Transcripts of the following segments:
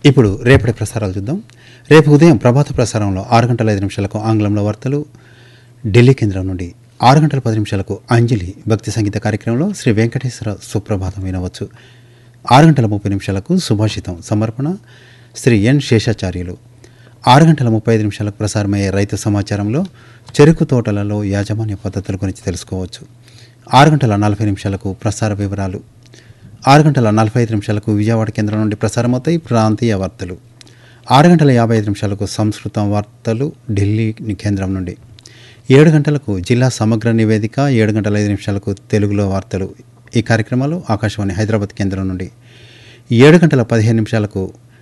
ఇప్పుడు రేపటి ప్రసారాలు చూద్దాం రేపు ఉదయం ప్రభాత ప్రసారంలో ఆరు గంటల ఐదు నిమిషాలకు ఆంగ్లంలో వార్తలు ఢిల్లీ కేంద్రం నుండి ఆరు గంటల పది నిమిషాలకు అంజలి భక్తి సంగీత కార్యక్రమంలో శ్రీ వెంకటేశ్వర సుప్రభాతం వినవచ్చు ఆరు గంటల ముప్పై నిమిషాలకు సుభాషితం సమర్పణ శ్రీ ఎన్ శేషాచార్యులు ఆరు గంటల ముప్పై ఐదు నిమిషాలకు ప్రసారమయ్యే రైతు సమాచారంలో చెరుకు తోటలలో యాజమాన్య పద్ధతుల గురించి తెలుసుకోవచ్చు ఆరు గంటల నలభై నిమిషాలకు ప్రసార వివరాలు ఆరు గంటల నలభై ఐదు నిమిషాలకు విజయవాడ కేంద్రం నుండి ప్రసారమవుతాయి ప్రాంతీయ వార్తలు ఆరు గంటల యాభై ఐదు నిమిషాలకు సంస్కృతం వార్తలు ఢిల్లీ కేంద్రం నుండి ఏడు గంటలకు జిల్లా సమగ్ర నివేదిక ఏడు గంటల ఐదు నిమిషాలకు తెలుగులో వార్తలు ఈ కార్యక్రమాలు ఆకాశవాణి హైదరాబాద్ కేంద్రం నుండి ఏడు గంటల పదిహేను నిమిషాలకు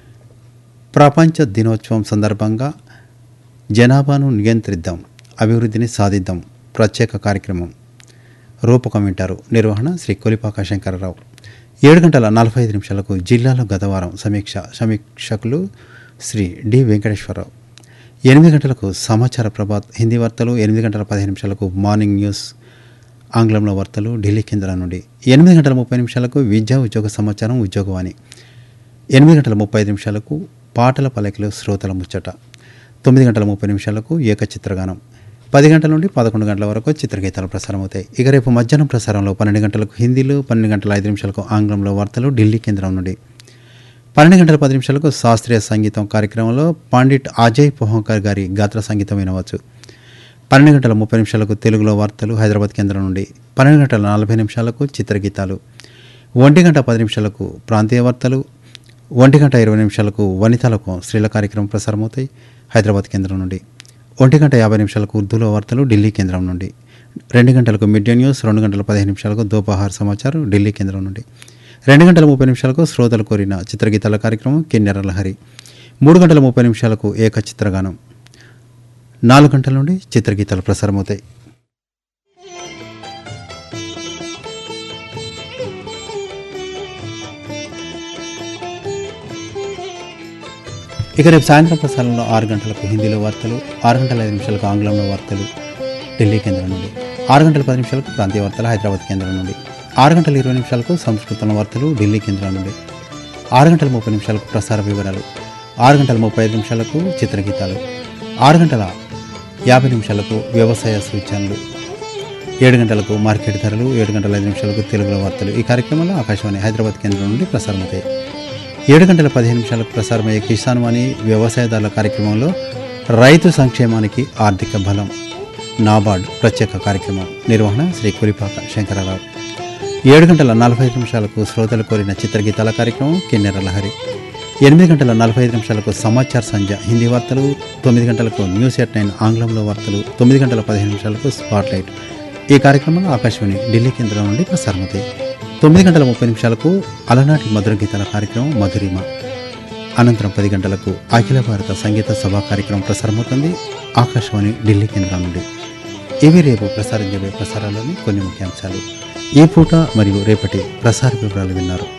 ప్రపంచ దినోత్సవం సందర్భంగా జనాభాను నియంత్రిద్దాం అభివృద్ధిని సాధిద్దాం ప్రత్యేక కార్యక్రమం రూపకం వింటారు నిర్వహణ శ్రీ కొలిపాక శంకరరావు ఏడు గంటల నలభై ఐదు నిమిషాలకు జిల్లాలో గతవారం సమీక్ష సమీక్షకులు శ్రీ డి వెంకటేశ్వరరావు ఎనిమిది గంటలకు సమాచార ప్రభాత్ హిందీ వార్తలు ఎనిమిది గంటల పదిహేను నిమిషాలకు మార్నింగ్ న్యూస్ ఆంగ్లంలో వార్తలు ఢిల్లీ కేంద్రం నుండి ఎనిమిది గంటల ముప్పై నిమిషాలకు విద్యా ఉద్యోగ సమాచారం ఉద్యోగవాణి ఎనిమిది గంటల ముప్పై ఐదు నిమిషాలకు పాటల పలకలు శ్రోతల ముచ్చట తొమ్మిది గంటల ముప్పై నిమిషాలకు ఏకచిత్రగానం పది గంటల నుండి పదకొండు గంటల వరకు చిత్రగీతాలు ప్రసారం అవుతాయి ఇక రేపు మధ్యాహ్నం ప్రసారంలో పన్నెండు గంటలకు హిందీలో పన్నెండు గంటల ఐదు నిమిషాలకు ఆంగ్లంలో వార్తలు ఢిల్లీ కేంద్రం నుండి పన్నెండు గంటల పది నిమిషాలకు శాస్త్రీయ సంగీతం కార్యక్రమంలో పండిట్ అజయ్ పోహంకర్ గారి గాత్ర సంగీతం వినవచ్చు పన్నెండు గంటల ముప్పై నిమిషాలకు తెలుగులో వార్తలు హైదరాబాద్ కేంద్రం నుండి పన్నెండు గంటల నలభై నిమిషాలకు చిత్రగీతాలు ఒంటి గంట పది నిమిషాలకు ప్రాంతీయ వార్తలు ఒంటి గంట ఇరవై నిమిషాలకు వనితలకు స్త్రీల కార్యక్రమం ప్రసారమవుతాయి హైదరాబాద్ కేంద్రం నుండి ఒంటి గంట యాభై నిమిషాలకు ఉర్దూలో వార్తలు ఢిల్లీ కేంద్రం నుండి రెండు గంటలకు మిడ్ డే న్యూస్ రెండు గంటల పదిహేను నిమిషాలకు దోపహార్ సమాచారం ఢిల్లీ కేంద్రం నుండి రెండు గంటల ముప్పై నిమిషాలకు శ్రోతలు కోరిన చిత్రగీతాల కార్యక్రమం కిన్నెర లహరి మూడు గంటల ముప్పై నిమిషాలకు ఏక చిత్రగానం నాలుగు గంటల నుండి చిత్రగీతాలు ప్రసారమవుతాయి ఇక రేపు సాయంత్రం ప్రసారంలో ఆరు గంటలకు హిందీలో వార్తలు ఆరు గంటల ఐదు నిమిషాలకు ఆంగ్లంలో వార్తలు ఢిల్లీ కేంద్రం నుండి ఆరు గంటల పది నిమిషాలకు ప్రాంతీయ వార్తలు హైదరాబాద్ కేంద్రం నుండి ఆరు గంటల ఇరవై నిమిషాలకు సంస్కృతం వార్తలు ఢిల్లీ కేంద్రం నుండి ఆరు గంటల ముప్పై నిమిషాలకు ప్రసార వివరాలు ఆరు గంటల ముప్పై ఐదు నిమిషాలకు చిత్రగీతాలు ఆరు గంటల యాభై నిమిషాలకు వ్యవసాయ సూచనలు ఏడు గంటలకు మార్కెట్ ధరలు ఏడు గంటల ఐదు నిమిషాలకు తెలుగులో వార్తలు ఈ కార్యక్రమంలో ఆకాశవాణి హైదరాబాద్ కేంద్రం నుండి ప్రసారమవుతాయి ఏడు గంటల పదిహేను నిమిషాలకు ప్రసారమయ్యే కిసాన్ వాణి వ్యవసాయదారుల కార్యక్రమంలో రైతు సంక్షేమానికి ఆర్థిక బలం నాబార్డ్ ప్రత్యేక కార్యక్రమం నిర్వహణ శ్రీ కురిపాక శంకరరావు ఏడు గంటల నలభై ఐదు నిమిషాలకు శ్రోతలు కోరిన చిత్రగీతాల కార్యక్రమం కిన్నెర లహరి ఎనిమిది గంటల నలభై ఐదు నిమిషాలకు సమాచార్ సంధ్య హిందీ వార్తలు తొమ్మిది గంటలకు న్యూస్ ఎట్ నైన్ ఆంగ్లంలో వార్తలు తొమ్మిది గంటల పదిహేను నిమిషాలకు స్పాట్లైట్ ఈ కార్యక్రమంలో ఆకాశవాణి ఢిల్లీ కేంద్రం నుండి ప్రసారమవుతాయి తొమ్మిది గంటల ముప్పై నిమిషాలకు అలనాటి మధుర గీతాల కార్యక్రమం మధురిమ అనంతరం పది గంటలకు అఖిల భారత సంగీత సభా కార్యక్రమం ప్రసారమవుతుంది ఆకాశవాణి ఢిల్లీ కేంద్రం నుండి ఇవి రేపు ప్రసారం చేయబోయే ప్రసారాల్లోని కొన్ని ముఖ్యాంశాలు ఈ పూట మరియు రేపటి ప్రసార వివరాలు విన్నారు